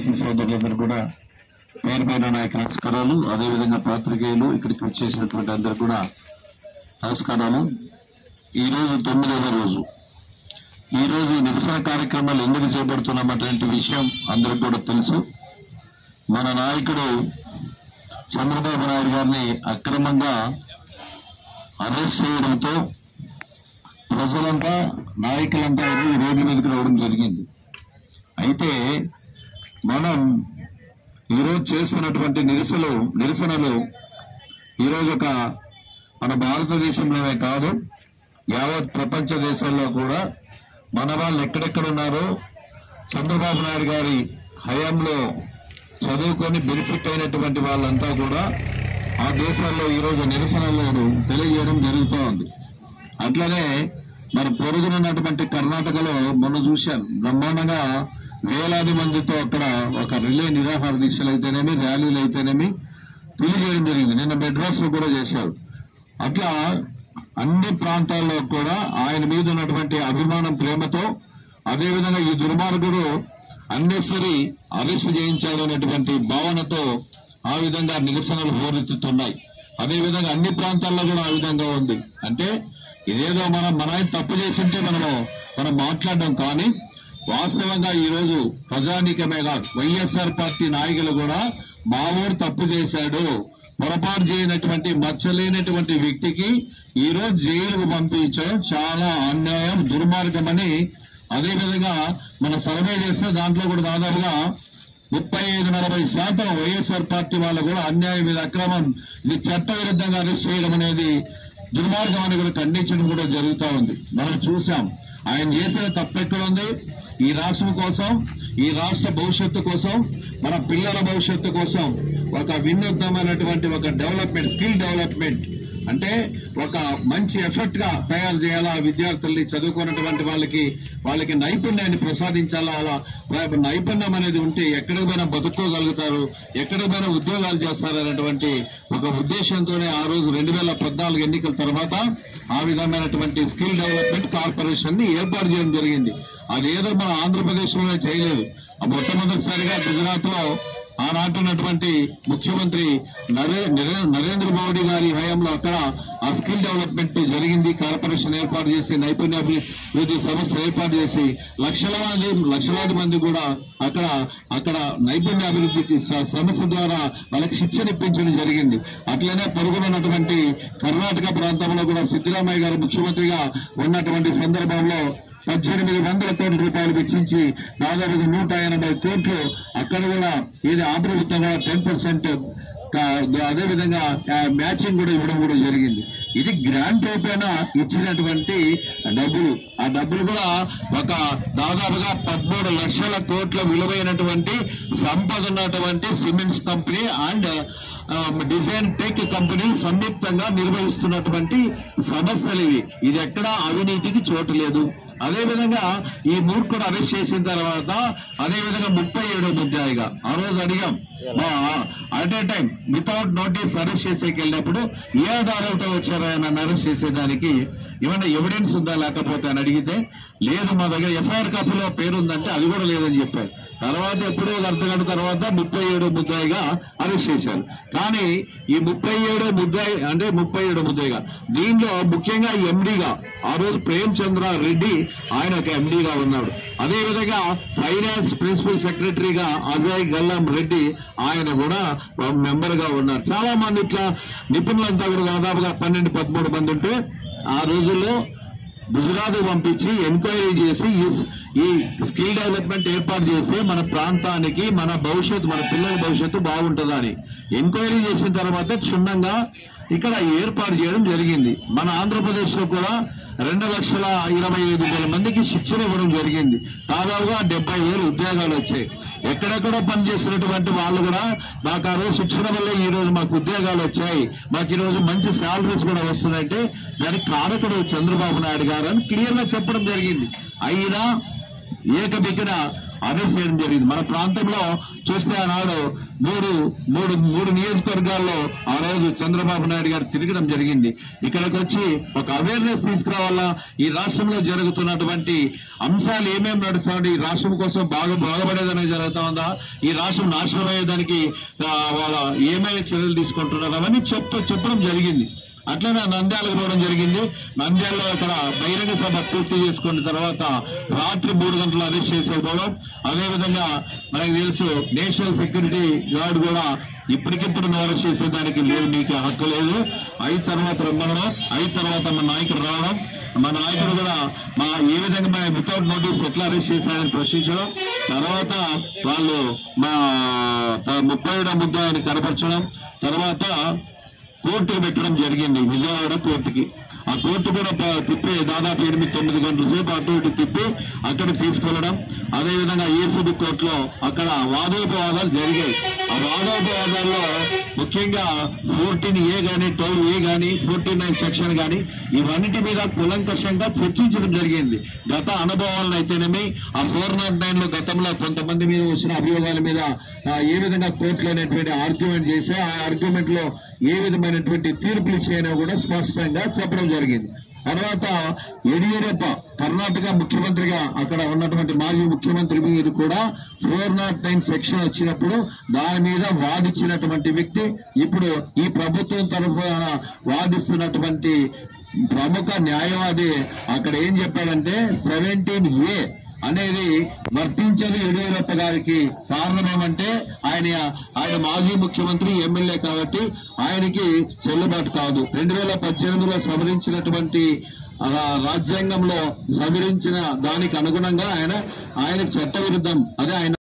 BC సోదరులందరూ కూడా పేరు పైన నాయక నమస్కారాలు అదేవిధంగా పాత్రికేయులు ఇక్కడికి వచ్చేసినటువంటి అందరు కూడా నమస్కారాలు ఈ రోజు తొమ్మిదవ రోజు ఈ రోజు ఈ నిరసన కార్యక్రమాలు ఎందుకు చేపడుతున్నామటువంటి విషయం అందరికి కూడా తెలుసు మన నాయకుడు చంద్రబాబు నాయుడు గారిని అక్రమంగా అరెస్ట్ చేయడంతో ప్రజలంతా నాయకులంతా ఈ రోడ్డు మీదకి రావడం జరిగింది అయితే మనం ఈరోజు చేస్తున్నటువంటి నిరసనలు నిరసనలు ఈరోజు ఒక మన భారతదేశంలోనే కాదు యావత్ ప్రపంచ దేశాల్లో కూడా మన వాళ్ళు ఎక్కడెక్కడ ఉన్నారో చంద్రబాబు నాయుడు గారి హయాంలో చదువుకొని బెనిఫిట్ అయినటువంటి వాళ్ళంతా కూడా ఆ దేశాల్లో ఈరోజు నిరసనలను తెలియజేయడం జరుగుతూ ఉంది అట్లనే మరి పొరుగునున్నటువంటి కర్ణాటకలో మొన్న చూశాను బ్రహ్మాండంగా వేలాది మందితో అక్కడ ఒక రిలే నిరాహార దీక్షలు అయితేనేమి ర్యాలీలు అయితేనేమి తెలియజేయడం జరిగింది నిన్న మెడ్రాస్ లో కూడా చేశారు అట్లా అన్ని ప్రాంతాల్లో కూడా ఆయన మీద ఉన్నటువంటి అభిమానం ప్రేమతో అదేవిధంగా ఈ దుర్మార్గుడు అన్నెసరి అరెస్ట్ చేయించాడు అనేటువంటి భావనతో ఆ విధంగా నిరసనలు హోరెత్తుతున్నాయి అదేవిధంగా అన్ని ప్రాంతాల్లో కూడా ఆ విధంగా ఉంది అంటే ఇదేదో మనం మన ఆయన తప్పు చేసింటే మనము మనం మాట్లాడడం కానీ వాస్తవంగా ఈ రోజు ప్రజానీకమే కాదు వైఎస్ఆర్ పార్టీ నాయకులు కూడా మా ఊరు తప్పు చేశాడు పొరపాటు చేయనటువంటి మచ్చలేనటువంటి వ్యక్తికి ఈ రోజు జైలుకు పంపించడం చాలా అన్యాయం దుర్మార్గమని అదేవిధంగా మన సర్వే చేస్తే దాంట్లో కూడా దాదాపుగా ముప్పై ఐదు నలభై శాతం వైఎస్ఆర్ పార్టీ వాళ్ళు కూడా అన్యాయం మీద అక్రమం ఇది చట్ట విరుద్ధంగా అరెస్ట్ చేయడం అనేది దుర్మార్గం అని కూడా ఖండించడం కూడా జరుగుతూ ఉంది మనం చూసాం ఆయన చేసిన తప్పెక్కడ ఉంది ఈ రాష్ట్రం కోసం ఈ రాష్ట్ర భవిష్యత్తు కోసం మన పిల్లల భవిష్యత్తు కోసం ఒక వినూత్నమైనటువంటి ఒక డెవలప్మెంట్ స్కిల్ డెవలప్మెంట్ అంటే ఒక మంచి ఎఫెక్ట్ గా తయారు చేయాలా విద్యార్థుల్ని చదువుకున్నటువంటి వాళ్ళకి వాళ్ళకి నైపుణ్యాన్ని ప్రసాదించాలా అలా నైపుణ్యం అనేది ఉంటే ఎక్కడికి పోయినా బతుక్కోగలుగుతారు ఎక్కడికి పోయినా ఉద్యోగాలు చేస్తారనేటువంటి ఒక ఉద్దేశంతోనే ఆ రోజు రెండు వేల పద్నాలుగు ఎన్నికల తర్వాత ఆ విధమైనటువంటి స్కిల్ డెవలప్మెంట్ కార్పొరేషన్ ని ఏర్పాటు చేయడం జరిగింది అదేదో మన ఆంధ్రప్రదేశ్ లోనే చేయలేదు ఆ మొట్టమొదటిసారిగా గుజరాత్ లో ఆనాటి ఉన్నటువంటి ముఖ్యమంత్రి నరే- నరే- నరేంద్ర మోడీ గారి హయాంలో అక్కడ ఆ స్కిల్ డెవలప్మెంట్ జరిగింది కార్పొరేషన్ ఏర్పాటు చేసి నైపుణ్యాభివృద్ధి సంస్థ ఏర్పాటు చేసి లక్షలాది లక్షలాది మంది కూడా అక్కడ అక్కడ నైపుణ్యాభివృద్ధికి స- సంస్థ ద్వారా వాళ్ళకి శిక్షణ ఇప్పించడం జరిగింది అట్లనే పొరుగునున్నటువంటి కర్ణాటక ప్రాంతంలో కూడా సిద్దరామయ్య గారు ముఖ్యమంత్రిగా ఉన్నటువంటి సందర్భంలో పద్దెనిమిది వందల కోట్ల రూపాయలు వెచ్చించి దాదాపు నూట ఎనభై కోట్లు అక్కడ కూడా ఇది ఆంధ్రభూతంగా టెన్ పర్సెంట్ అదేవిధంగా ఆ, మ్యాచింగ్ కూడా ఇవ్వడం కూడా జరిగింది ఇది గ్రాంట్ రూపేణ ఇచ్చినటువంటి డబ్బులు ఆ డబ్బులు కూడా ఒక దాదాపుగా పదమూడు లక్షల కోట్ల విలువైనటువంటి సంపద ఉన్నటువంటి cements company and design tech company సంయుక్తంగా నిర్వహిస్తున్నటువంటి సమస్యలు ఇవి ఇది ఎక్కడ అవినీతికి చోటు లేదు అదేవిధంగా ఈ మూర్ఖుడు అరెస్ట్ చేసిన తర్వాత అదేవిధంగా ముప్పై ఏడో ముద్దాయిగా ఆ రోజు అడిగాం at a time without notice arrest చేసేకి వెళ్ళినప్పుడు ఏ ఆధారాలతో వచ్చారో ఆయన అరెస్ట్ చేసేదానికి ఏమైనా ఎవిడెన్స్ ఉందా లేకపోతే అని అడిగితే లేదు మా దగ్గర ఎఫ్ఐఆర్ కాపీలో పేరు ఉందంటే అది కూడా లేదని చెప్పారు తర్వాత ఎప్పుడో ఒక అర్ధ గంట తర్వాత ముప్పై ఏడో ముద్దాయిగా అరెస్ట్ చేశారు కానీ ఈ ముప్పై ఏడో ముద్దాయి అంటే ముప్పై ఏడో ముద్దాయిగా దీనిలో ముఖ్యంగా ఎండీగా ఆ రోజు ప్రేమ్ చంద్ర రెడ్డి ఆయన ఒక ఎండీగా ఉన్నాడు అదేవిధంగా ఫైనాన్స్ ప్రిన్సిపల్ సెక్రటరీగా అజయ్ గల్లం రెడ్డి ఆయన కూడా మెంబర్ గా ఉన్నారు చాలా మంది ఇట్లా నిపుణులంతా కూడా దాదాపుగా పన్నెండు పదమూడు మంది ఉంటే ఆ రోజుల్లో గుజరాత్ పంపించి ఎంక్వైరీ చేసి ఈ- ఈ స్కిల్ డెవలప్మెంట్ ఏర్పాటు చేస్తే మన ప్రాంతానికి మన భవిష్యత్తు మన పిల్లల భవిష్యత్తు బాగుంటుందని ఎంక్వైరీ చేసిన తర్వాత క్షుణ్ణంగా ఇక్కడ ఏర్పాటు చేయడం జరిగింది మన ఆంధ్రప్రదేశ్ లో కూడా రెండు లక్షల ఇరవై ఐదు వేల మందికి శిక్షణ ఇవ్వడం జరిగింది దాదాపుగా డెబ్బై వేలు ఉద్యోగాలు వచ్చాయి ఎక్కడెక్కడ పనిచేస్తున్నటువంటి వాళ్ళు కూడా మాకు ఆ రోజు శిక్షణ వల్ల ఈ రోజు మాకు ఉద్యోగాలు వచ్చాయి మాకు ఈ రోజు మంచి శాలరీస్ కూడా వస్తున్నాయంటే దానికి కారకుడు చంద్రబాబు నాయుడు గారు అని క్లియర్ గా చెప్పడం జరిగింది అయినా ఏకబిక్కిన అరెస్ట్ చేయడం జరిగింది మన ప్రాంతంలో చూస్తే ఆనాడు మూడు మూడు మూడు నియోజకవర్గాల్లో ఆ రోజు చంద్రబాబు నాయుడు గారు తిరగడం జరిగింది ఇక్కడికి వచ్చి ఒక అవేర్నెస్ తీసుకురావాలా ఈ రాష్ట్రంలో జరుగుతున్నటువంటి అంశాలు ఏమేమి నడుస్తాయి ఈ రాష్ట్రం కోసం బాగా బాగుపడేదానికి జరుగుతా ఉందా ఈ రాష్ట్రం నాశనం అయ్యేదానికి ఆ, వాళ్ళ ఏమైనా చర్యలు తీసుకుంటున్నారు అవన్నీ చెప్ప చెప్పడం జరిగింది అట్లనే నంద్యాలకు పోవడం జరిగింది నంద్యాలలో అక్కడ బహిరంగ సభ పూర్తి చేసుకున్న తర్వాత రాత్రి మూడు గంటలు అరెస్ట్ చేసేపోవడం అదేవిధంగా మనకు తెలుసు నేషనల్ సెక్యూరిటీ గార్డ్ కూడా ఇప్పటికిప్పుడు నువ్వు అరెస్ట్ చేసేదానికి లేదు నీకు హక్కు లేదు అయిన తర్వాత రమ్మనడం అయిన తర్వాత మన నాయకుడు రావడం మా నాయకుడు కూడా మా ఏ విధంగా వితౌట్ నోటీస్ ఎట్లా అరెస్ట్ చేశారని ప్రశ్నించడం తర్వాత వాళ్ళు మా ముప్పై ఏడో ముద్దాయిని కనపరచడం తర్వాత కోర్టుకు పెట్టడం జరిగింది విజయవాడ కోర్టుకి ఆ కోర్టు కూడా ప- తిప్పి దాదాపు ఎనిమిది తొమ్మిది గంటల సేపు అటు ఇటు తిప్పి అక్కడ తీసుకెళ్లడం అదేవిధంగా ఏసీబీ కోర్టులో అక్కడ వాదోపవాదాలు జరిగాయి ఆ వాదోపవాదాల్లో ముఖ్యంగా ఫోర్టీన్ ఏ గాని ట్వెల్వ్ ఏ గాని ఫోర్టీన్ నైన్ సెక్షన్ గాని ఇవన్నిటి మీద కులంకషంగా చర్చించడం జరిగింది గత అనుభవాలను అయితేనేమి ఆ ఫోర్ నాట్ నైన్ లో గతంలో కొంతమంది మీద వచ్చిన అభియోగాల మీద ఆ, ఏ విధంగా కోర్టులో అనేటువంటి ఆర్గ్యుమెంట్ చేసి ఆ ఆర్గ్యుమెంట్ లో ఏ విధమైనటువంటి తీర్పులు ఇచ్చాయనో కూడా స్పష్టంగా చెప్పడం జరిగింది తర్వాత యడియూరప్ప కర్ణాటక ముఖ్యమంత్రిగా అక్కడ ఉన్నటువంటి మాజీ ముఖ్యమంత్రి మీద కూడా ఫోర్ నాట్ నైన్ సెక్షన్ వచ్చినప్పుడు దాని మీద వాదించినటువంటి వ్యక్తి ఇప్పుడు ఈ ప్రభుత్వం తరఫున వాదిస్తున్నటువంటి ప్రముఖ న్యాయవాది అక్కడ ఏం చెప్పాడంటే సెవెంటీన్ ఏ అనేది వర్తించదు యడియూరప్ప గారికి కారణం ఏమంటే ఆయన ఆయన మాజీ ముఖ్యమంత్రి ఎమ్మెల్యే కాబట్టి ఆయనకి చెల్లుబాటు కాదు రెండు వేల పద్దెనిమిదిలో సవరించినటువంటి ఆ రాజ్యాంగంలో సవరించిన దానికి అనుగుణంగా ఆయన ఆయన చట్టవిరుద్ధం అదే ఆయన